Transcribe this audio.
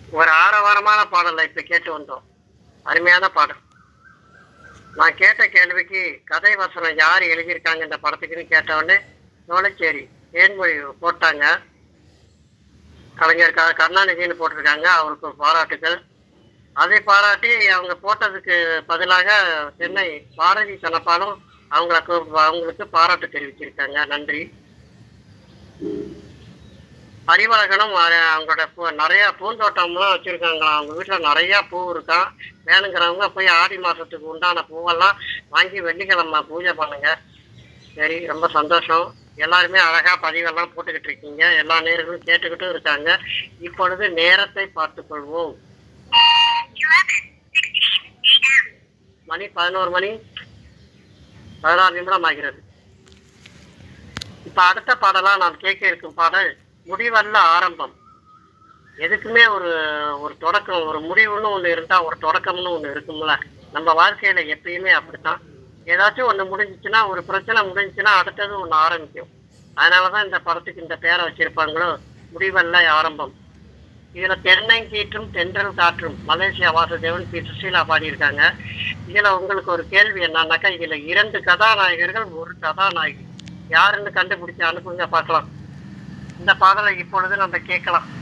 ஒரு ஆரவாரமான பாடலை இப்ப கேட்டு வந்தோம் அருமையான பாடல் நான் கேட்ட கேள்விக்கு கதை வசனம் யார் எழுதியிருக்காங்க இந்த படத்துக்குன்னு கேட்ட உடனே சோழச்சேரி தேன்மொழி போட்டாங்க கலைஞர் க கருணாநிதினு போட்டிருக்காங்க அவருக்கு பாராட்டுகள் அதை பாராட்டி அவங்க போட்டதுக்கு பதிலாக சென்னை பாரதி தனப்பாலும் அவங்களுக்கு அவங்களுக்கு பாராட்டு தெரிவிச்சிருக்காங்க நன்றி அறிவழகனும் அ- அவங்களோட பூ- நிறைய பூந்தோட்டம்லாம் வச்சிருக்காங்களாம் அவங்க வீட்டுல நிறைய பூ இருக்காம் வேணுங்கிறவங்க போய் ஆடி மாசத்துக்கு உண்டான பூவெல்லாம் வாங்கி வெள்ளிக்கிழமை பூஜை பண்ணுங்க சரி ரொம்ப சந்தோஷம் எல்லாருமே அழகா பதிவெல்லாம் போட்டுக்கிட்டு இருக்கீங்க எல்லா நேர்களும் கேட்டுக்கிட்டும் இருக்காங்க இப்பொழுது நேரத்தை பார்த்துக் கொள்வோம் மணி பதினோரு மணி பதினாறு நிமிடம் ஆகிறது இப்ப அடுத்த பாடலா நான் கேட்க இருக்கும் பாடல் முடிவல்ல ஆரம்பம் எதுக்குமே ஒரு ஒரு தொடக்கம் ஒரு முடிவுன்னு ஒண்ணு இருந்தா ஒரு தொடக்கம்னு ஒண்ணு இருக்கும்ல நம்ம வாழ்க்கையில எப்பயுமே அப்படித்தான் ஏதாச்சும் ஒண்ணு முடிஞ்சுச்சுன்னா ஒரு பிரச்சனை முடிஞ்சுச்சுன்னா அடுத்தது ஒண்ணு ஆரம்பிக்கும் அதனாலதான் இந்த படத்துக்கு இந்த பேரை வச்சிருப்பாங்களோ முடிவல்ல ஆரம்பம் இதுல தென்னங்கீற்றும் தென்றல் காற்றும் மலேசியா வாசுதேவன் பி சுசீலா பாடியிருக்காங்க இதுல உங்களுக்கு ஒரு கேள்வி என்னன்னாக்கா இதுல இரண்டு கதாநாயகர்கள் ஒரு கதாநாயகி யாருன்னு கண்டுபிடிச்சு அனுப்புங்க பார்க்கலாம் இந்த பாடலை இப்பொழுது நம்ம கேட்கலாம்